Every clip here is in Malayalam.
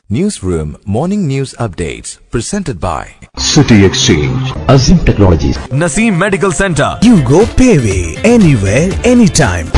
Newsroom Morning News Updates presented by City Exchange. Azim Technologies. Naseem Medical Center. You go Payway anywhere, anytime.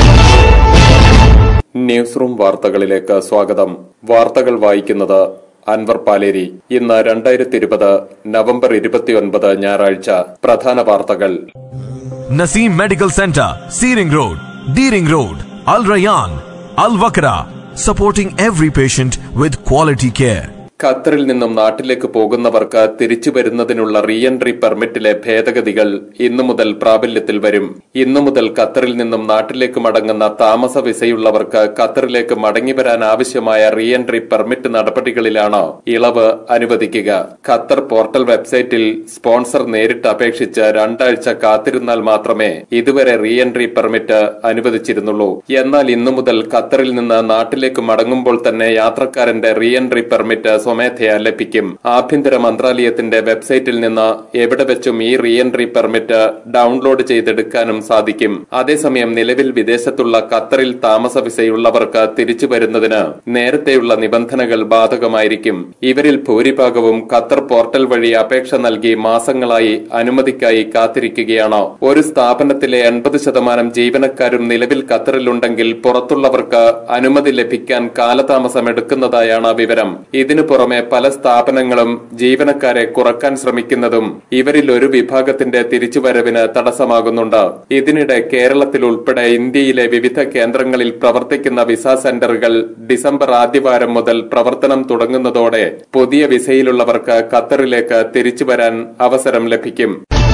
News room വാർത്തകളിലേക്ക് സ്വാഗതം വാർത്തകൾ വായിക്കുന്നത് അൻവർ പാലേരി ഇന്ന് രണ്ടായിരത്തി ഇരുപത് നവംബർ ഇരുപത്തിയൊൻപത് ഞായറാഴ്ച പ്രധാന വാർത്തകൾ Naseem Medical Center. Seering Road. Deering Road. Al Rayyan. Al Wakra. Supporting every patient with quality care. ഖത്തറിൽ നിന്നും നാട്ടിലേക്ക് പോകുന്നവർക്ക് തിരിച്ചു വരുന്നതിനുള്ള റീ എൻട്രി പെർമിറ്റിലെ ഭേദഗതികൾ ഇന്നു മുതൽ പ്രാബല്യത്തിൽ വരും ഇന്നു മുതൽ ഖത്തറിൽ നിന്നും നാട്ടിലേക്ക് മടങ്ങുന്ന താമസ വിസയുള്ളവർക്ക് ഖത്തറിലേക്ക് മടങ്ങി വരാൻ ആവശ്യമായ റീ എൻട്രി പെർമിറ്റ് നടപടികളിലാണ് ഇളവ് അനുവദിക്കുക ഖത്തർ പോർട്ടൽ വെബ്സൈറ്റിൽ സ്പോൺസർ നേരിട്ട് അപേക്ഷിച്ച് രണ്ടാഴ്ച കാത്തിരുന്നാൽ മാത്രമേ ഇതുവരെ റീ എൻട്രി പെർമിറ്റ് അനുവദിച്ചിരുന്നുള്ളൂ എന്നാൽ ഇന്നു മുതൽ ഖത്തറിൽ നിന്ന് നാട്ടിലേക്ക് മടങ്ങുമ്പോൾ തന്നെ യാത്രക്കാരന്റെ റീ എൻട്രി പെർമിറ്റ് സ്വമേധയാ ലഭിക്കും ആഭ്യന്തര മന്ത്രാലയത്തിന്റെ വെബ്സൈറ്റിൽ നിന്ന് എവിടെ വെച്ചും ഈ റീ എൻട്രി പെർമിറ്റ് ഡൗൺലോഡ് ചെയ്തെടുക്കാനും സാധിക്കും അതേസമയം നിലവിൽ വിദേശത്തുള്ള ഖത്തറിൽ താമസ വിസയുള്ളവർക്ക് തിരിച്ചു വരുന്നതിന് നേരത്തെയുള്ള നിബന്ധനകൾ ബാധകമായിരിക്കും ഇവരിൽ ഭൂരിഭാഗവും ഖത്തർ പോർട്ടൽ വഴി അപേക്ഷ നൽകി മാസങ്ങളായി അനുമതിക്കായി കാത്തിരിക്കുകയാണ് ഒരു സ്ഥാപനത്തിലെ എൺപത് ശതമാനം ജീവനക്കാരും നിലവിൽ ഖത്തറിലുണ്ടെങ്കിൽ പുറത്തുള്ളവർക്ക് അനുമതി ലഭിക്കാൻ കാലതാമസം എടുക്കുന്നതായാണ് വിവരം ഇതിനു പുറമെ പല സ്ഥാപനങ്ങളും ജീവനക്കാരെ കുറക്കാൻ ശ്രമിക്കുന്നതും ഇവരിൽ ഒരു വിഭാഗത്തിന്റെ തിരിച്ചുവരവിന് തടസ്സമാകുന്നുണ്ട് ഇതിനിടെ കേരളത്തിൽ ഉൾപ്പെടെ ഇന്ത്യയിലെ വിവിധ കേന്ദ്രങ്ങളിൽ പ്രവർത്തിക്കുന്ന വിസ സെന്ററുകൾ ഡിസംബർ ആദ്യവാരം മുതൽ പ്രവർത്തനം തുടങ്ങുന്നതോടെ പുതിയ വിസയിലുള്ളവർക്ക് ഖത്തറിലേക്ക് തിരിച്ചുവരാൻ അവസരം ലഭിക്കും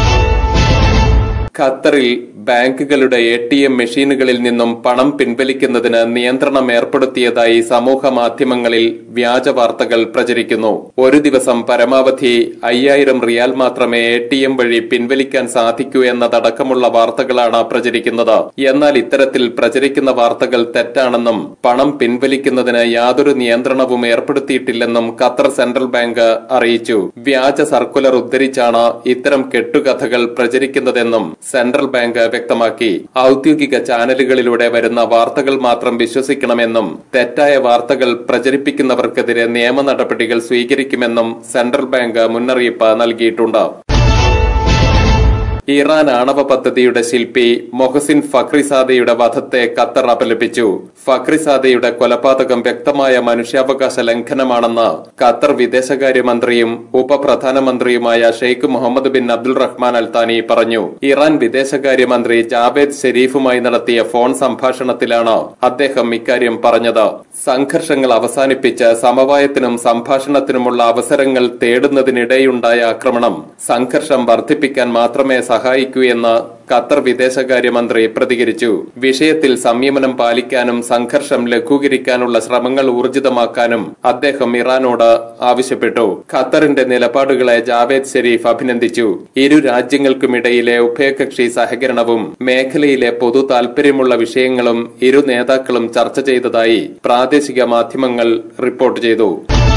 ഖത്തറിൽ ബാങ്കുകളുടെ എ ടി എം മെഷീനുകളിൽ നിന്നും പണം പിൻവലിക്കുന്നതിന് നിയന്ത്രണം ഏർപ്പെടുത്തിയതായി സമൂഹ മാധ്യമങ്ങളിൽ വ്യാജ വാർത്തകൾ പ്രചരിക്കുന്നു ഒരു ദിവസം പരമാവധി അയ്യായിരം റിയാൽ മാത്രമേ എ ടി എം വഴി പിൻവലിക്കാൻ സാധിക്കൂ എന്നതടക്കമുള്ള വാർത്തകളാണ് പ്രചരിക്കുന്നത് എന്നാൽ ഇത്തരത്തിൽ പ്രചരിക്കുന്ന വാർത്തകൾ തെറ്റാണെന്നും പണം പിൻവലിക്കുന്നതിന് യാതൊരു നിയന്ത്രണവും ഏർപ്പെടുത്തിയിട്ടില്ലെന്നും ഖത്തർ സെൻട്രൽ ബാങ്ക് അറിയിച്ചു വ്യാജ സർക്കുലർ ഉദ്ധരിച്ചാണ് ഇത്തരം കെട്ടുകഥകൾ പ്രചരിക്കുന്നതെന്നും സെൻട്രൽ ബാങ്ക് വ്യക്തമാക്കി ഔദ്യോഗിക ചാനലുകളിലൂടെ വരുന്ന വാർത്തകൾ മാത്രം വിശ്വസിക്കണമെന്നും തെറ്റായ വാർത്തകൾ പ്രചരിപ്പിക്കുന്നവർക്കെതിരെ നിയമ നടപടികൾ സ്വീകരിക്കുമെന്നും സെൻട്രൽ ബാങ്ക് മുന്നറിയിപ്പ് നൽകിയിട്ടുണ്ട് ഇറാൻ ആണവ പദ്ധതിയുടെ ശില്പി മൊഹസിൻ ഫക്രിസാദയുടെ വധത്തെ ഖത്തർ അപലപിച്ചു ഫക്രിസാദയുടെ കൊലപാതകം വ്യക്തമായ മനുഷ്യാവകാശ ലംഘനമാണെന്ന് ഖത്തർ വിദേശകാര്യമന്ത്രിയും ഉപപ്രധാനമന്ത്രിയുമായ Sheikh Mohammed bin Abdul Rahman Al Thani പറഞ്ഞു ഇറാൻ വിദേശകാര്യമന്ത്രി ജാവേദ് ഷെരീഫുമായി നടത്തിയ ഫോൺ സംഭാഷണത്തിലാണ് അദ്ദേഹം ഇക്കാര്യം പറഞ്ഞത് സംഘർഷങ്ങൾ അവസാനിപ്പിച്ച് സമവായത്തിനും സംഭാഷണത്തിനുമുള്ള അവസരങ്ങൾ തേടുന്നതിനിടെയുണ്ടായ ആക്രമണം സംഘർഷം വർദ്ധിപ്പിക്കാൻ മാത്രമേ സഹായിക്കൂ എന്ന് ഖത്തർ വിദേശകാര്യമന്ത്രി പ്രതികരിച്ചു വിഷയത്തിൽ സംയമനം പാലിക്കാനും സംഘർഷം ലഘൂകരിക്കാനുള്ള ശ്രമങ്ങൾ ഊർജിതമാക്കാനും അദ്ദേഹം ഇറാനോട് ആവശ്യപ്പെട്ടു ഖത്തറിന്റെ നിലപാടുകളെ ജാവേദ് ഷെരീഫ് അഭിനന്ദിച്ചു ഇരു രാജ്യങ്ങൾക്കുമിടയിലെ ഉഭയകക്ഷി സഹകരണവും മേഖലയിലെ പൊതു താൽപര്യമുള്ള വിഷയങ്ങളും ഇരു നേതാക്കളും ചർച്ച ചെയ്തതായി പ്രാദേശിക മാധ്യമങ്ങൾ റിപ്പോർട്ട് ചെയ്തു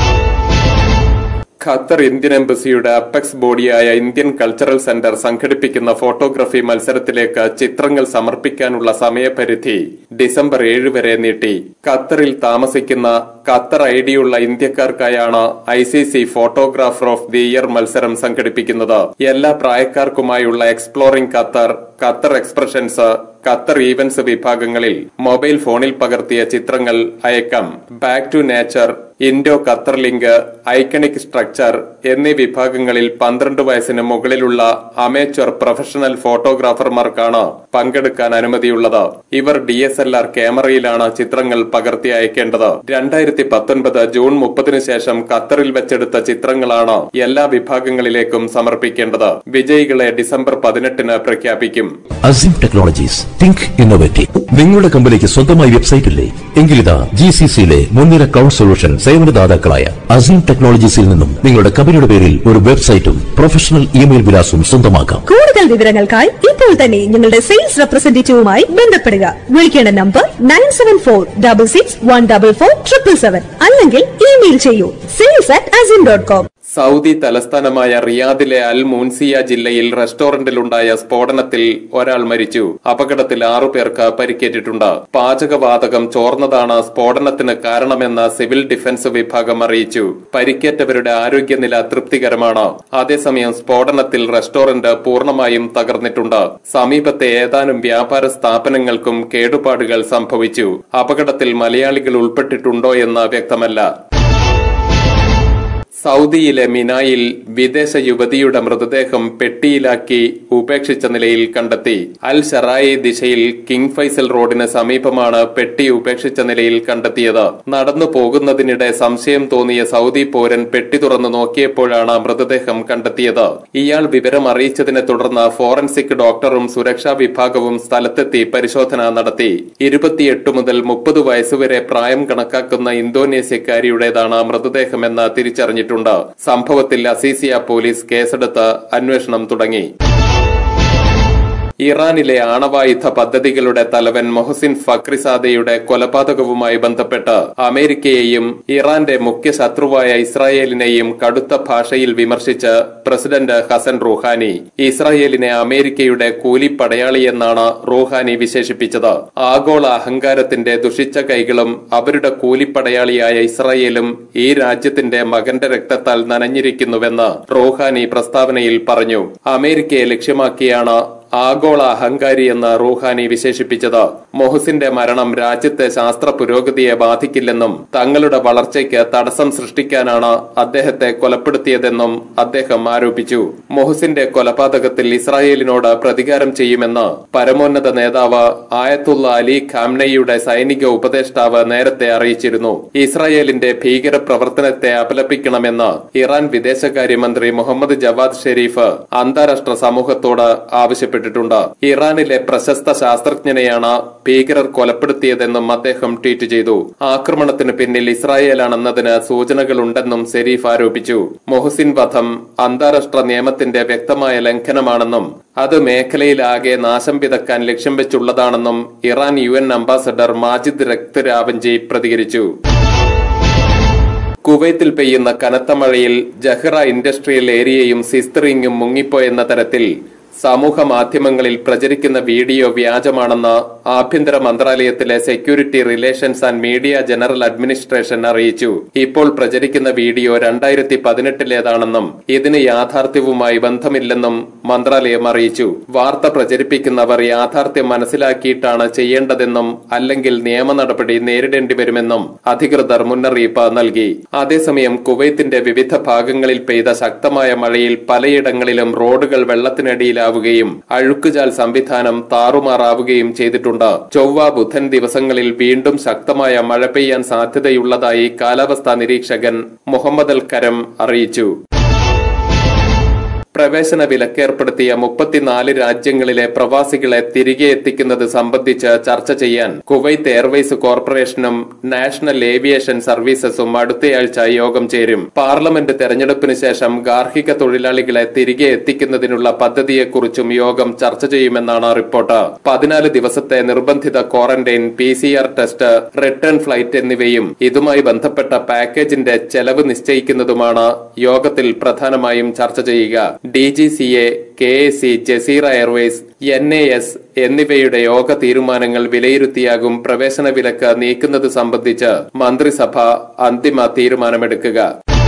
ഖത്തർ ഇന്ത്യൻ എംബസിയുടെ അപ്പെക്സ് ബോഡിയായ ഇന്ത്യൻ കൾച്ചറൽ സെന്റർ സംഘടിപ്പിക്കുന്ന ഫോട്ടോഗ്രഫി മത്സരത്തിലേക്ക് ചിത്രങ്ങൾ സമർപ്പിക്കാനുള്ള സമയപരിധി ഡിസംബർ ഏഴ് വരെ നീട്ടി ഖത്തറിൽ താമസിക്കുന്ന ഖത്തർ ഐഡിയുള്ള ഇന്ത്യക്കാർക്കായാണ് I C C photographer of the year മത്സരം സംഘടിപ്പിക്കുന്നത് എല്ലാ പ്രായക്കാർക്കുമായുള്ള exploring Qatar Qatar expressions Qatar events വിഭാഗങ്ങളിൽ മൊബൈൽ ഫോണിൽ പകർത്തിയ ചിത്രങ്ങൾ അയക്കാം back to nature Indo Qatar link iconic structure എന്നീ വിഭാഗങ്ങളിൽ പന്ത്രണ്ട് വയസ്സിന് മുകളിലുള്ള അമേച്വർ പ്രൊഫഷണൽ ഫോട്ടോഗ്രാഫർമാർക്കാണ് പങ്കെടുക്കാൻ അനുമതിയുള്ളത് ഇവർ ഡി എസ് എൽ ആർ ക്യാമറയിലാണ് ചിത്രങ്ങൾ പകർത്തി അയക്കേണ്ടത് രണ്ടായിരത്തി പത്തൊൻപത് ജൂൺ മുപ്പതിനു ശേഷം ഖത്തറിൽ വെച്ചെടുത്ത ചിത്രങ്ങളാണ് എല്ലാ വിഭാഗങ്ങളിലേക്കും സമർപ്പിക്കേണ്ടത് വിജയികളെ ഡിസംബർ പതിനെട്ടിന് പ്രഖ്യാപിക്കും Azim Technologies. Think innovative. നിങ്ങളുടെ കമ്പനിക്ക് സ്വന്തമായി വെബ്സൈറ്റ് ഇല്ലേ എങ്കിലിതാ ജി സി സിയിലെ മുൻനിര ക്ലൗഡ് സൊല്യൂഷൻ സേവനദാതാക്കളായ അസീം ടെക്നോളജീസിൽ നിന്നും നിങ്ങളുടെ കമ്പനിയുടെ പേരിൽ ഒരു വെബ്സൈറ്റും പ്രൊഫഷണൽ ഇമെയിൽ വിലാസവും സ്വന്തമാക്കാം കൂടുതൽ വിവരങ്ങൾക്കായി ഇപ്പോൾ തന്നെ ഞങ്ങളുടെ സെയിൽസ് റെപ്രസെന്റേറ്റീവുമായി ബന്ധപ്പെടുക വിളിക്കേണ്ട number nine seven four double six one double four triple seven അല്ലെങ്കിൽ ഇമെയിൽ ചെയ്യൂ sales at Aseem dot com Saudi തലസ്ഥാനമായ റിയാദിലെ അൽ മൂൻസിയ ജില്ലയിൽ റെസ്റ്റോറന്റിലുണ്ടായ സ്ഫോടനത്തിൽ ഒരാൾ മരിച്ചു അപകടത്തിൽ ആറു പേർക്ക് പരിക്കേറ്റിട്ടുണ്ട് പാചകവാതകം ചോർന്നതാണ് സ്ഫോടനത്തിന് കാരണമെന്ന് സിവിൽ ഡിഫൻസ് വിഭാഗം അറിയിച്ചു പരിക്കേറ്റവരുടെ ആരോഗ്യനില തൃപ്തികരമാണ് അതേസമയം സ്ഫോടനത്തിൽ റെസ്റ്റോറന്റ് പൂർണ്ണമായും തകർന്നിട്ടുണ്ട് സമീപത്തെ ഏതാനും വ്യാപാര സ്ഥാപനങ്ങൾക്കും കേടുപാടുകൾ സംഭവിച്ചു അപകടത്തിൽ മലയാളികൾ ഉൾപ്പെട്ടിട്ടുണ്ടോ എന്ന് വ്യക്തമല്ല സൗദിയിലെ മിനായിൽ വിദേശ യുവതിയുടെ മൃതദേഹം പെട്ടിയിലാക്കി ഉപേക്ഷിച്ച നിലയിൽ കണ്ടെത്തി അൽ ഷറായി ദിശയിൽ കിങ് ഫൈസൽ റോഡിന് സമീപമാണ് പെട്ടി ഉപേക്ഷിച്ച നിലയിൽ കണ്ടെത്തിയത് നടന്നു പോകുന്നതിനിടെ സംശയം തോന്നിയ സൗദി പൗരൻ പെട്ടി തുറന്നു നോക്കിയപ്പോഴാണ് മൃതദേഹം കണ്ടെത്തിയത് ഇയാൾ വിവരം അറിയിച്ചതിനെ തുടർന്ന് ഫോറൻസിക് ഡോക്ടറും സുരക്ഷാ വിഭാഗവും സ്ഥലത്തെത്തി പരിശോധന നടത്തി ഇരുപത്തിയെട്ട് മുതൽ മുപ്പത് വയസ്സുവരെ പ്രായം കണക്കാക്കുന്ന ഇന്തോനേഷ്യക്കാരിയുടേതാണ് മൃതദേഹമെന്ന് തിരിച്ചറിഞ്ഞിട്ടുണ്ട് സംഭവത്തിൽ അസീസിയ പോലീസ് കേസെടുത്ത് അന്വേഷണം തുടങ്ങി ഇറാനിലെ ആണവായുധ പദ്ധതികളുടെ തലവൻ മൊഹസിൻ ഫക്രിസാദയുടെ കൊലപാതകവുമായി ബന്ധപ്പെട്ട് അമേരിക്കയെയും ഇറാന്റെ മുഖ്യ ശത്രുവായ ഇസ്രായേലിനെയും കടുത്ത ഭാഷയിൽ വിമർശിച്ച് പ്രസിഡന്റ് ഹസൻ റൂഹാനി ഇസ്രായേലിനെ അമേരിക്കയുടെ കൂലിപ്പടയാളിയെന്നാണ് റൂഹാനി വിശേഷിപ്പിച്ചത് ആഗോള അഹങ്കാരത്തിന്റെ ദുഷിച്ച കൈകളും അവരുടെ കൂലിപ്പടയാളിയായ ഇസ്രായേലും ഈ രാജ്യത്തിന്റെ മകന്റെ രക്തത്താൽ നനഞ്ഞിരിക്കുന്നുവെന്ന് റൂഹാനി പ്രസ്താവനയിൽ പറഞ്ഞു അമേരിക്കയെ ലക്ഷ്യമാക്കിയാണ് ആഗോള അഹങ്കാരി എന്ന് റൂഹാനി വിശേഷിപ്പിച്ചത് മൊഹസിന്റെ മരണം രാജ്യത്തെ ശാസ്ത്ര പുരോഗതിയെ ബാധിക്കില്ലെന്നും തങ്ങളുടെ വളർച്ചയ്ക്ക് തടസ്സം സൃഷ്ടിക്കാനാണ് അദ്ദേഹത്തെ കൊലപ്പെടുത്തിയതെന്നും അദ്ദേഹം ആരോപിച്ചു മൊഹസിന്റെ കൊലപാതകത്തിൽ ഇസ്രായേലിനോട് പ്രതികാരം ചെയ്യുമെന്ന് പരമോന്നത നേതാവ് ആയത്തുള്ള അലി ഖാംനയുടെ സൈനിക ഉപദേഷ്ടാവ് നേരത്തെ അറിയിച്ചിരുന്നു ഇസ്രായേലിന്റെ ഭീകര പ്രവർത്തനത്തെ അപലപിക്കണമെന്ന് ഇറാൻ വിദേശകാര്യമന്ത്രി മുഹമ്മദ് ജവാദ് ഷെരീഫ് അന്താരാഷ്ട്ര സമൂഹത്തോട് ആവശ്യപ്പെട്ടു ആവശ്യപ്പെട്ടിട്ടുണ്ട് ഇറാനിലെ പ്രശസ്ത ശാസ്ത്രജ്ഞനെയാണ് ഭീകരർ കൊലപ്പെടുത്തിയതെന്നും അദ്ദേഹം ട്വീറ്റ് ചെയ്തു ആക്രമണത്തിന് പിന്നിൽ ഇസ്രായേലാണെന്നതിന് സൂചനകളുണ്ടെന്നും സെരീഫ് ആരോപിച്ചു മൊഹസിൻ വധം അന്താരാഷ്ട്ര നിയമത്തിന്റെ വ്യക്തമായ ലംഘനമാണെന്നും അത് മേഖലയിലാകെ നാശം വിതക്കാൻ ലക്ഷ്യം വെച്ചുള്ളതാണെന്നും Iran U N ambassador Majid രക്തരാവഞ്ചി പ്രതികരിച്ചു കുവൈത്തിൽ പെയ്യുന്ന കനത്ത മഴയിൽ ജഹ്റ ഇൻഡസ്ട്രിയൽ ഏരിയയും സിസ്തറിങ്ങും മുങ്ങിപ്പോയെന്ന തരത്തിൽ സമൂഹ മാധ്യമങ്ങളിൽ പ്രചരിക്കുന്ന വീഡിയോ വ്യാജമാണെന്ന് ആഭ്യന്തര മന്ത്രാലയത്തിലെ security relations and media general administration അറിയിച്ചു ഇപ്പോൾ പ്രചരിക്കുന്ന വീഡിയോ രണ്ടായിരത്തി പതിനെട്ടിലേതാണെന്നും ഇതിന് യാഥാർത്ഥ്യവുമായി ബന്ധമില്ലെന്നും മന്ത്രാലയം അറിയിച്ചു വാർത്ത പ്രചരിപ്പിക്കുന്നവർ യാഥാർത്ഥ്യം മനസ്സിലാക്കിയിട്ടാണ് ചെയ്യേണ്ടതെന്നും അല്ലെങ്കിൽ നിയമ നടപടി നേരിടേണ്ടി വരുമെന്നും അധികൃതർ മുന്നറിയിപ്പ് നൽകി അതേസമയം കുവൈത്തിന്റെ വിവിധ ഭാഗങ്ങളിൽ പെയ്ത ശക്തമായ മഴയിൽ പലയിടങ്ങളിലും റോഡുകൾ വെള്ളത്തിനടിയിലാവുകയും അഴുക്കുചാൽ സംവിധാനം താറുമാറാവുകയും ചെയ്തിട്ടുണ്ട് ചൊവ്വ ബുധൻ ദിവസങ്ങളിൽ വീണ്ടും ശക്തമായ മഴ പെയ്യാൻ സാധ്യതയുള്ളതായി കാലാവസ്ഥാ നിരീക്ഷകൻ മുഹമ്മദ് അൽ കരം അറിയിച്ചു പ്രവേശന വിലക്കേർപ്പെടുത്തിയ മുപ്പത്തിനാല് രാജ്യങ്ങളിലെ പ്രവാസികളെ തിരികെ എത്തിക്കുന്നത് സംബന്ധിച്ച് ചർച്ച ചെയ്യാൻ കുവൈത്ത് എയർവേസ് കോർപ്പറേഷനും നാഷണൽ ഏവിയേഷൻ സർവീസസും അടുത്തയാഴ്ച യോഗം ചേരും പാർലമെന്റ് തെരഞ്ഞെടുപ്പിന് ശേഷം ഗാർഹിക തൊഴിലാളികളെ തിരികെ എത്തിക്കുന്നതിനുള്ള പദ്ധതിയെക്കുറിച്ചും യോഗം ചർച്ച ചെയ്യുമെന്നാണ് റിപ്പോർട്ട് പതിനാല് ദിവസത്തെ നിർബന്ധിത quarantine P C R test return flight എന്നിവയും ഇതുമായി ബന്ധപ്പെട്ട പാക്കേജിന്റെ ചെലവ് നിശ്ചയിക്കുന്നതുമാണ് യോഗത്തിൽ പ്രധാനമായും ചർച്ച ചെയ്യുക D G C A K A C Jazeera airways N A S എന്നിവയുടെ യോഗ തീരുമാനങ്ങൾ വിലയിരുത്തിയാകും പ്രവേശന വിലക്ക് നീക്കുന്നത് സംബന്ധിച്ച് മന്ത്രിസഭ അന്തിമ തീരുമാനമെടുക്കുക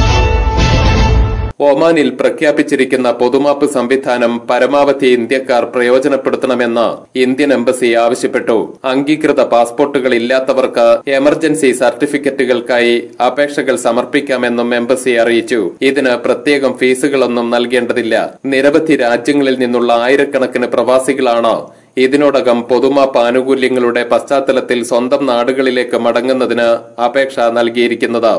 ഒമാനിൽ പ്രഖ്യാപിച്ചിരിക്കുന്ന പൊതുമാപ്പ് സംവിധാനം പരമാവധി ഇന്ത്യക്കാർ പ്രയോജനപ്പെടുത്തണമെന്ന് ഇന്ത്യൻ എംബസി ആവശ്യപ്പെട്ടു അംഗീകൃത പാസ്പോർട്ടുകൾ ഇല്ലാത്തവർക്ക് എമർജൻസി സർട്ടിഫിക്കറ്റുകൾക്കായി അപേക്ഷകൾ സമർപ്പിക്കാമെന്നും എംബസി അറിയിച്ചു ഇതിന് പ്രത്യേകം ഫീസുകളൊന്നും നൽകേണ്ടതില്ല നിരവധി രാജ്യങ്ങളിൽ നിന്നുള്ള ആയിരക്കണക്കിന് പ്രവാസികളാണ് ഇതിനോടകം പൊതുമാപ്പ് ആനുകൂല്യങ്ങളുടെ പശ്ചാത്തലത്തിൽ സ്വന്തം നാടുകളിലേക്ക് മടങ്ങുന്നതിന് അപേക്ഷ നൽകിയിരിക്കുന്നത്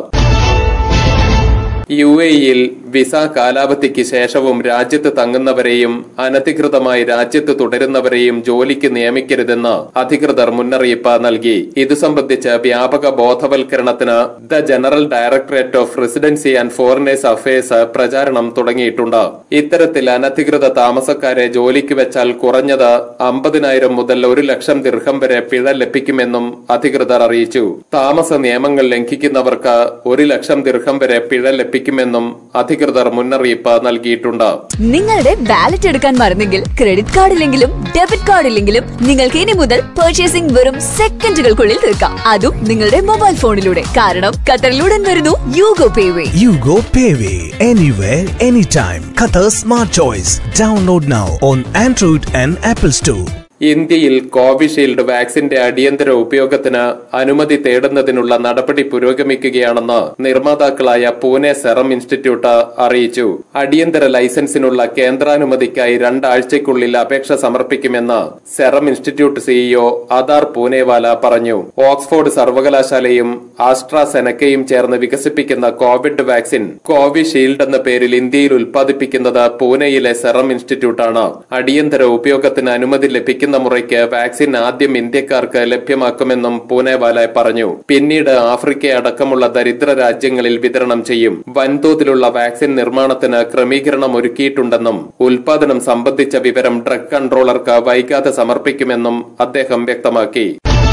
യു എയിൽ വിസ കാലാവധിക്ക് ശേഷവും രാജ്യത്ത് തങ്ങുന്നവരെയും അനധികൃതമായി രാജ്യത്ത് തുടരുന്നവരെയും ജോലിക്ക് നിയമിക്കരുതെന്ന് അധികൃതർ മുന്നറിയിപ്പ് നൽകി ഇതു സംബന്ധിച്ച് വ്യാപക ബോധവൽക്കരണത്തിന് the general directorate of residency and foreigners affairs പ്രചാരണം തുടങ്ങിയിട്ടുണ്ട് ഇത്തരത്തിൽ അനധികൃത താമസക്കാരെ ജോലിക്ക് വെച്ചാൽ കുറഞ്ഞത് അമ്പതിനായിരം മുതൽ ഒരു ലക്ഷം ദീർഘം വരെ പിഴ ലഭിക്കുമെന്നും അധികൃതർ അറിയിച്ചു താമസ നിയമങ്ങൾ ലംഘിക്കുന്നവർക്ക് ഒരു ലക്ഷം ദീർഘം വരെ പിഴ ലഭിക്കും ലഭിക്കുമെന്നും അധികൃതർ മുന്നറിയിപ്പ് നൽകിയിട്ടുണ്ട് നിങ്ങളുടെ ബാലറ്റ് എടുക്കാൻ മറന്നെങ്കിൽ ക്രെഡിറ്റ് കാർഡ് ഇല്ലെങ്കിലും ഡെബിറ്റ് കാർഡ് ഇല്ലെങ്കിലും നിങ്ങൾക്ക് ഇനി മുതൽ പർച്ചേസിംഗ് വെറും സെക്കൻഡുകൾക്കുള്ളിൽ തീർക്കാം അതും നിങ്ങളുടെ മൊബൈൽ ഫോണിലൂടെ കാരണം ഖത്തറിലുടൻ വരുന്നു Yugo Payway Yugo Payway. Anywhere, anytime. Qatar's smart choice. Download now on Android and Apple Store. ഇന്ത്യയിൽ കോവിഷീൽഡ് വാക്സിന്റെ അടിയന്തര ഉപയോഗത്തിന് അനുമതി തേടുന്നതിനുള്ള നടപടി പുരോഗമിക്കുകയാണെന്ന് നിർമ്മാതാക്കളായ പൂനെ സെറം ഇൻസ്റ്റിറ്റ്യൂട്ട് അറിയിച്ചു അടിയന്തര ലൈസൻസിനുള്ള കേന്ദ്രാനുമതിക്കായി രണ്ടാഴ്ചയ്ക്കുള്ളിൽ അപേക്ഷ സമർപ്പിക്കുമെന്ന് serum institute CEO Adar Poonawalla പറഞ്ഞു ഓക്സ്ഫോർഡ് സർവകലാശാലയും ആസ്ട്രാസെനക്കയും ചേർന്ന് വികസിപ്പിക്കുന്ന കോവിഡ് വാക്സിൻ കോവിഷീൽഡ് എന്ന പേരിൽ ഇന്ത്യയിൽ ഉൽപ്പാദിപ്പിക്കുന്നത് പൂനെയിലെ സെറം ഇൻസ്റ്റിറ്റ്യൂട്ടാണ് അടിയന്തര ഉപയോഗത്തിന് അനുമതി ലഭിക്കുന്ന മുറയ്ക്ക് വാക്സിൻ ആദ്യം ഇന്ത്യക്കാർക്ക് ലഭ്യമാക്കുമെന്നും പൂനെവാല പറഞ്ഞു പിന്നീട് ആഫ്രിക്ക അടക്കമുള്ള ദരിദ്ര രാജ്യങ്ങളിൽ വിതരണം ചെയ്യും വൻതോതിലുള്ള വാക്സിൻ നിർമ്മാണത്തിന് ക്രമീകരണം ഒരുക്കിയിട്ടുണ്ടെന്നും ഉൽപാദനം സംബന്ധിച്ച വിവരം ഡ്രഗ് കൺട്രോളർക്ക് വൈകാതെ സമർപ്പിക്കുമെന്നും അദ്ദേഹം വ്യക്തമാക്കി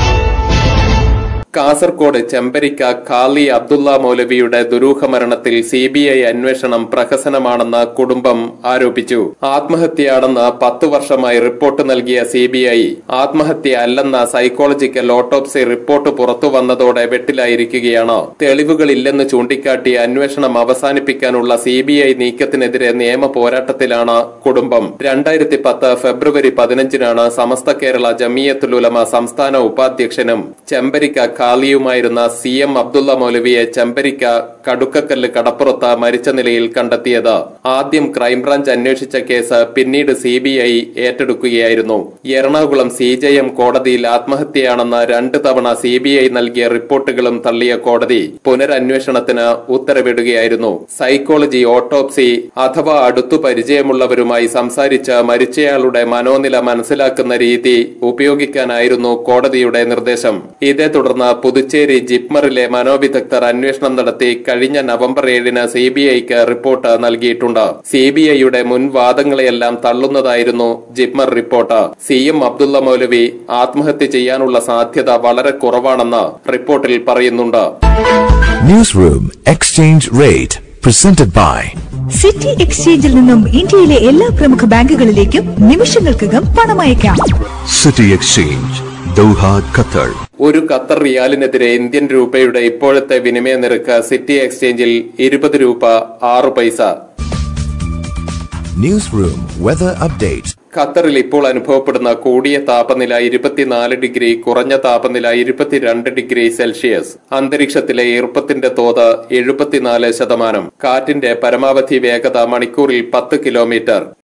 കാസർകോട് ചെമ്പരിക്ക ഖാലി അബ്ദുള്ള മൗലവിയുടെ ദുരൂഹ മരണത്തിൽ സി ബി ഐ അന്വേഷണം പ്രഹസനമാണെന്ന് കുടുംബം ആരോപിച്ചു ആത്മഹത്യയാണെന്ന് പത്തു വർഷമായി റിപ്പോർട്ട് നൽകിയ സി ബി ഐ ആത്മഹത്യ അല്ലെന്ന സൈക്കോളജിക്കൽ ഓട്ടോപ്സി റിപ്പോർട്ട് പുറത്തു വന്നതോടെ വെട്ടിലായിരിക്കുകയാണ് തെളിവുകളില്ലെന്ന് ചൂണ്ടിക്കാട്ടി അന്വേഷണം അവസാനിപ്പിക്കാനുള്ള സി ബി ഐ നീക്കത്തിനെതിരെ നിയമ പോരാട്ടത്തിലാണ് കുടുംബം രണ്ടായിരത്തി പത്ത് ഫെബ്രുവരി പതിനഞ്ചിനാണ് സമസ്ത കേരള ജമിയത്തുലുലമ സംസ്ഥാന ഉപാധ്യക്ഷനും ചെമ്പരിക്ക ഖാലിയുമായിരുന്ന സി എം അബ്ദുള്ള മൗലവിയെ ചെമ്പരിക്ക കടുക്കക്കല്ല് കടപ്പുറത്ത് മരിച്ച നിലയിൽ കണ്ടെത്തിയത് ആദ്യം ക്രൈംബ്രാഞ്ച് അന്വേഷിച്ച കേസ് പിന്നീട് സി ബി ഐ ഏറ്റെടുക്കുകയായിരുന്നു എറണാകുളം സി ജെ എം കോടതിയിൽ ആത്മഹത്യയാണെന്ന് രണ്ട് തവണ സി ബി ഐ നൽകിയ റിപ്പോർട്ടുകളും തള്ളിയ കോടതി പുനരന്വേഷണത്തിന് ഉത്തരവിടുകയായിരുന്നു സൈക്കോളജി ഓട്ടോപ്സി അഥവാ അടുത്തു പരിചയമുള്ളവരുമായി സംസാരിച്ച് മരിച്ചയാളുടെ മനോനില മനസ്സിലാക്കുന്ന രീതി ഉപയോഗിക്കാനായിരുന്നു കോടതിയുടെ നിർദ്ദേശം ഇതേ തുടർന്ന് പുതുച്ചേരി ജിപ്മറിലെ മനോവിദഗ്ധർ അന്വേഷണം നടത്തി കഴിഞ്ഞ നവംബർ ഏഴിന് സി ബി ഐക്ക് റിപ്പോർട്ട് നൽകിയിട്ടുണ്ട് സി ബി ഐയുടെ മുൻ വാദങ്ങളെയെല്ലാം തള്ളുന്നതായിരുന്നു JIPMER report C M Abdulla Maulavi ആത്മഹത്യ ചെയ്യാനുള്ള സാധ്യത വളരെ കുറവാണെന്ന് റിപ്പോർട്ടിൽ പറയുന്നുണ്ട് Newsroom Exchange Rate presented by city എക്സ്ചേഞ്ചിൽ നിന്നും ഇന്ത്യയിലെ എല്ലാ പ്രമുഖ ബാങ്കുകളിലേക്കും നിമിഷങ്ങൾക്കകം പണമയക്കാം City Exchange, Doha, Qatar. ഒരു ഖത്തർ റിയാലിനെതിരെ ഇന്ത്യൻ രൂപയുടെ ഇപ്പോഴത്തെ വിനിമയ നിരക്ക് സിറ്റി എക്സ്ചേഞ്ചിൽ ഇരുപത് രൂപ ആറ് പൈസ Newsroom Weather Update. ഖത്തറിൽ ഇപ്പോൾ അനുഭവപ്പെടുന്ന കൂടിയ താപനില ഇരുപത്തിനാല് ഡിഗ്രി കുറഞ്ഞ താപനില ഇരുപത്തിരണ്ട് ഡിഗ്രി സെൽഷ്യസ് അന്തരീക്ഷത്തിലെ ഈർപ്പത്തിന്റെ തോത് എഴുപത്തിനാല് ശതമാനം കാറ്റിന്റെ പരമാവധി വേഗത മണിക്കൂറിൽ പത്ത് കിലോമീറ്റർ